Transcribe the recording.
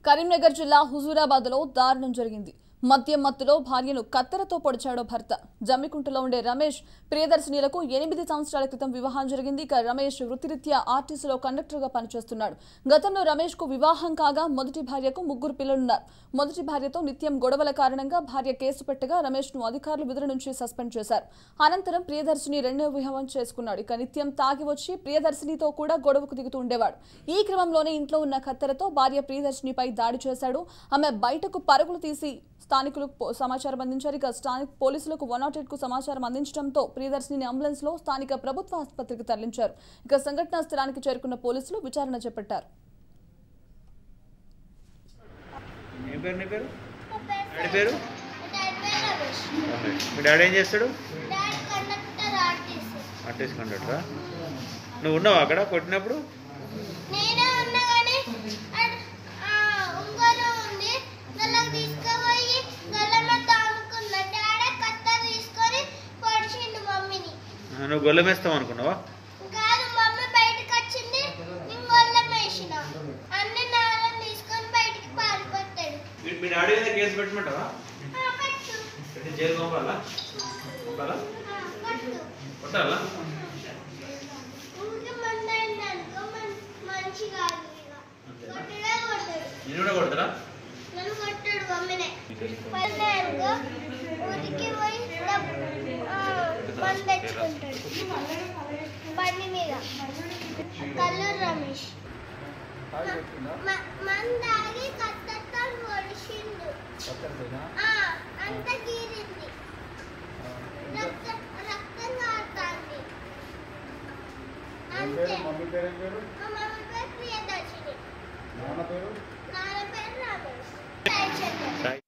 కరీంనగర్ జిల్లా హుజూరాబాద్లో దారుణం జరిగింది మద్యం మత్తులో భార్యను కత్తెరతో పొడిచాడో భర్త జమ్మికుంటలో ఉండే రమేష్ ప్రియదర్శినిలకు ఎనిమిది సంవత్సరాల క్రితం వివాహం జరిగింది ఇక రమేష్ వృత్తిరీత్యా ఆర్టీసీలో కండక్టర్గా పనిచేస్తున్నాడు గతంలో రమేష్ కు వివాహం కాగా మొదటి భార్యకు ముగ్గురు పిల్లలున్నారు మొదటి భార్యతో నిత్యం గొడవల కారణంగా భార్య కేసు పెట్టగా రమేష్ ను అధికారులు విధుల నుంచి సస్పెండ్ చేశారు అనంతరం ప్రియదర్శిని రెండో వివాహం చేసుకున్నాడు ఇక నిత్యం తాగి వచ్చి ప్రియదర్శినితో కూడా గొడవకు దిగుతూ ఉండేవాడు ఈ క్రమంలోనే ఇంట్లో ఉన్న కత్తెరతో భార్య ప్రియదర్శినిపై దాడి చేశాడు ఆమె బయటకు పరుగులు తీసి స్థానికులకు పో- సమాచారం అందించారు ఇక స్థానిక పోలీసులకు వన్ నాట్ కు సమాచారం అందించడంతో ప్రియదర్శిని అంబులెన్స్ లో స్థానిక ప్రభుత్వ ఆసుపత్రికి తరలించారు ఇక సంఘటనా స్థలానికి చేరుకున్న పోలీసులు విచారణ చేపట్టారు ఏం పేరు నీ పేరు నా పేరు డాడీ పేరు డాడీ పేరు రమేష్ మీ డాడీ ఏం చేస్తాడు డాడీ కండక్టర్ ఆర్టీసీ ఆర్టీసీ కండక్టరా నువ్వు ఉన్నావు అక్కడ కొట్టినప్పుడు నేనే ఉన్నా కానీ అడ్- ఆ, ఉంగరం ఉంది గల్లకు తీసుకుపోయి గల్లలో తాముకున్నా డాడీ కత్తర్ తీసుకొని పొడిచిండు మమ్మీని ఆ, నువ్వు గొల్లెం వేస్తావు అనుకున్నావా కాదు మమ్మీ బయటకు వచ్చింది నేను గొల్లం వేసిన అన్ని నాలను తీసుకొని బయటికి పారిపోతాడు మీ- మీ డాడీ మీద కేసు పెట్టమంటావా ఆ, పట్టు పెట్టి జైలు పంపాలా పంపాలా ఆ, పట్టు కొట్టాలా ఊరికే మందైంది అనుకో మన్- మంచి కాదు ఇక కొట్టడే కొట్టాడు నేను కూడా కొడతారా నన్ను కొట్టాడు మమ్మీనే పల్లెనుకో ఊరికి పోయి డబ్బు- ఆ, మందు తెచ్చుకుంటాడు బండి మీద కల్లూరు రమేష్ మ- మందు తాగి కత్తతో పొడిచిండు ఆ, అంత గీరింది రక్తం రక్తం కారుతాంది అంతే మమ్మీ పేరు ఏం పేరు మా మమ్మీ పేరు ప్రియదర్శిని నాన్న పేరు నాన్న పేరు రమేష్